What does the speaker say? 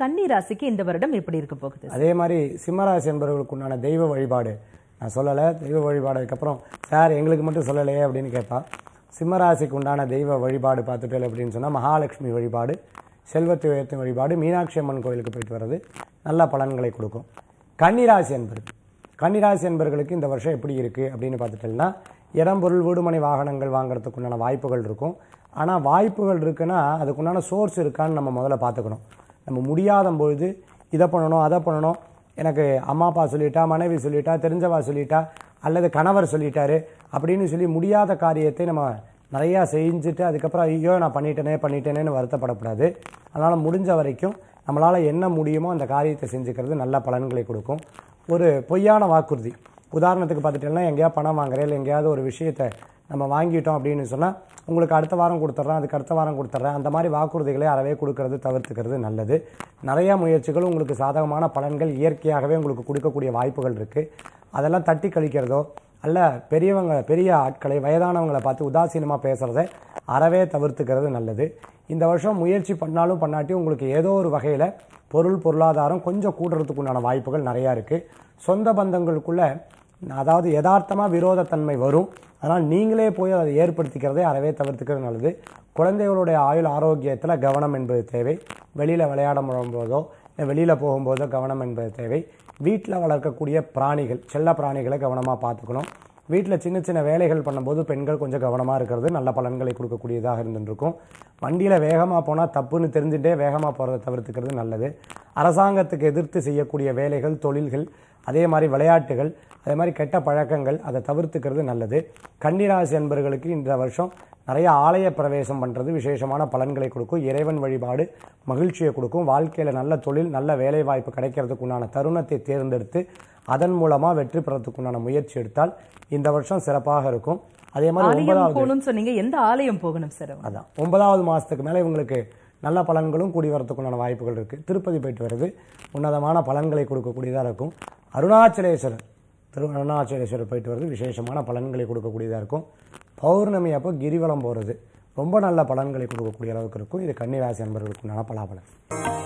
கன்னி ராசிக்கு இந்த வருடம் எப்படி இருக்க போகுது அதே மாதிரி சிம்மராசி என்பவர்களுக்கு உண்டான தெய்வ வழிபாடு நான் சொல்லலை தெய்வ வழிபாடு அதுக்கப்புறம் சார் எங்களுக்கு மட்டும் சொல்லலையே அப்படின்னு கேட்பா சிம்மராசிக்கு உண்டான தெய்வ வழிபாடு பார்த்துட்டு அப்படின்னு சொன்னால் மகாலட்சுமி வழிபாடு செல்வத்தை உயர்த்தும் வழிபாடு மீனாட்சி அம்மன் கோயிலுக்கு போயிட்டு வர்றது நல்ல பலன்களை கொடுக்கும் கன்னிராசி என்பர்கள் கன்னிராசி என்பர்களுக்கு இந்த வருஷம் எப்படி இருக்குது அப்படின்னு பார்த்துட்டோம்னா இடம் பொருள் வீடுமனை வாகனங்கள் வாங்குறதுக்கு உண்டான வாய்ப்புகள் இருக்கும் ஆனால் வாய்ப்புகள் இருக்குன்னா அதுக்குண்டான சோர்ஸ் இருக்கான்னு நம்ம முதல்ல பார்த்துக்கணும் நம்ம முடியாத பொழுது இதை பண்ணணும் அதை பண்ணணும் எனக்கு அம்மா அப்பா சொல்லிட்டா மனைவி சொல்லிட்டா தெரிஞ்சவா சொல்லிட்டா அல்லது கணவர் சொல்லிட்டாரு அப்படின்னு சொல்லி முடியாத காரியத்தை நம்ம நிறையா செஞ்சுட்டு அதுக்கப்புறம் ஐயோ நான் பண்ணிட்டேனே பண்ணிட்டேனேன்னு வருத்தப்படக்கூடாது அதனால் முடிஞ்ச வரைக்கும் நம்மளால் என்ன முடியுமோ அந்த காரியத்தை செஞ்சுக்கிறது நல்ல பலன்களை கொடுக்கும் ஒரு பொய்யான வாக்குறுதி உதாரணத்துக்கு பார்த்துட்டோம்னா எங்கேயாவது பணம் வாங்குறேன் இல்லை எங்கேயாவது ஒரு விஷயத்தை நம்ம வாங்கிட்டோம் அப்படின்னு சொன்னால் உங்களுக்கு அடுத்த வாரம் கொடுத்துட்றேன் அதுக்கு அடுத்த வாரம் கொடுத்துட்றேன் அந்த மாதிரி வாக்குறுதிகளை அறவே கொடுக்கறது தவிர்த்துக்கிறது நல்லது நிறைய முயற்சிகள் உங்களுக்கு சாதகமான பலன்கள் இயற்கையாகவே உங்களுக்கு கொடுக்கக்கூடிய வாய்ப்புகள் இருக்குது அதெல்லாம் தட்டி கழிக்கிறதோ அல்ல பெரியவங்க பெரிய ஆட்களை வயதானவங்களை பார்த்து உதாசீனமாக பேசுகிறத அறவே தவிர்த்துக்கிறது நல்லது இந்த வருஷம் முயற்சி பண்ணாலும் பண்ணாட்டி உங்களுக்கு ஏதோ ஒரு வகையில் பொருள் பொருளாதாரம் கொஞ்சம் கூடுறதுக்கு உண்டான வாய்ப்புகள் நிறையா இருக்குது சொந்த பந்தங்களுக்குள்ள அதாவது யதார்த்தமாக விரோதத்தன்மை வரும் அதனால் நீங்களே போய் அதை ஏற்படுத்திக்கிறதே அறவே தவிர்த்துக்கிறது நல்லது குழந்தைகளுடைய ஆயுள் ஆரோக்கியத்தில் கவனம் என்பது தேவை வெளியில் விளையாட போதோ இல்லை வெளியில் போகும்போதோ கவனம் என்பது தேவை வீட்டில் வளர்க்கக்கூடிய பிராணிகள் செல்ல பிராணிகளை கவனமாக பார்த்துக்கணும் வீட்டில் சின்ன சின்ன வேலைகள் பண்ணும்போது பெண்கள் கொஞ்சம் கவனமாக இருக்கிறது நல்ல பலன்களை கொடுக்கக்கூடியதாக இருந்துருக்கும் வண்டியில் வேகமாக போனால் தப்புன்னு தெரிஞ்சுட்டே வேகமாக போகிறத தவிர்த்துக்கிறது நல்லது அரசாங்கத்துக்கு எதிர்த்து செய்யக்கூடிய வேலைகள் தொழில்கள் அதே மாதிரி விளையாட்டுகள் அதே மாதிரி கெட்ட பழக்கங்கள் அதை தவிர்த்துக்கிறது நல்லது கன்னிராசி என்பவர்களுக்கு இந்த வருஷம் நிறைய ஆலய பிரவேசம் பண்ணுறது விசேஷமான பலன்களை கொடுக்கும் இறைவன் வழிபாடு மகிழ்ச்சியை கொடுக்கும் வாழ்க்கையில் நல்ல தொழில் நல்ல வேலை வாய்ப்பு கிடைக்கிறதுக்கு உண்டான தருணத்தை தேர்ந்தெடுத்து அதன் மூலமாக வெற்றி பெறத்துக்கு உண்டான முயற்சி எடுத்தால் இந்த வருஷம் சிறப்பாக இருக்கும் அதே மாதிரி ஆலயம் ஒன்பதாவது போகணும்னு சொன்னீங்க எந்த ஆலயம் போகணும் சார் அவங்க? அதான் ஒன்பதாவது மாதத்துக்கு மேலே இவங்களுக்கு நல்ல பலன்களும் கூடி வரத்துக்குண்டான வாய்ப்புகள் இருக்குது திருப்பதி போயிட்டு வருது உன்னதமான பலன்களை கொடுக்கக்கூடியதாக இருக்கும் அருணாச்சலேஸ்வரர் திரு அருணாச்சலேஸ்வரர் போயிட்டு வருது விசேஷமான பலன்களை கொடுக்கக்கூடியதாக இருக்கும் பௌர்ணமி அப்போ கிரிவலம் போகிறது ரொம்ப நல்ல பலன்களை கொடுக்கக்கூடிய அளவுக்கு இருக்கும் இது கன்னிராசி அன்பர்களுக்கு உண்டான பலாபலன்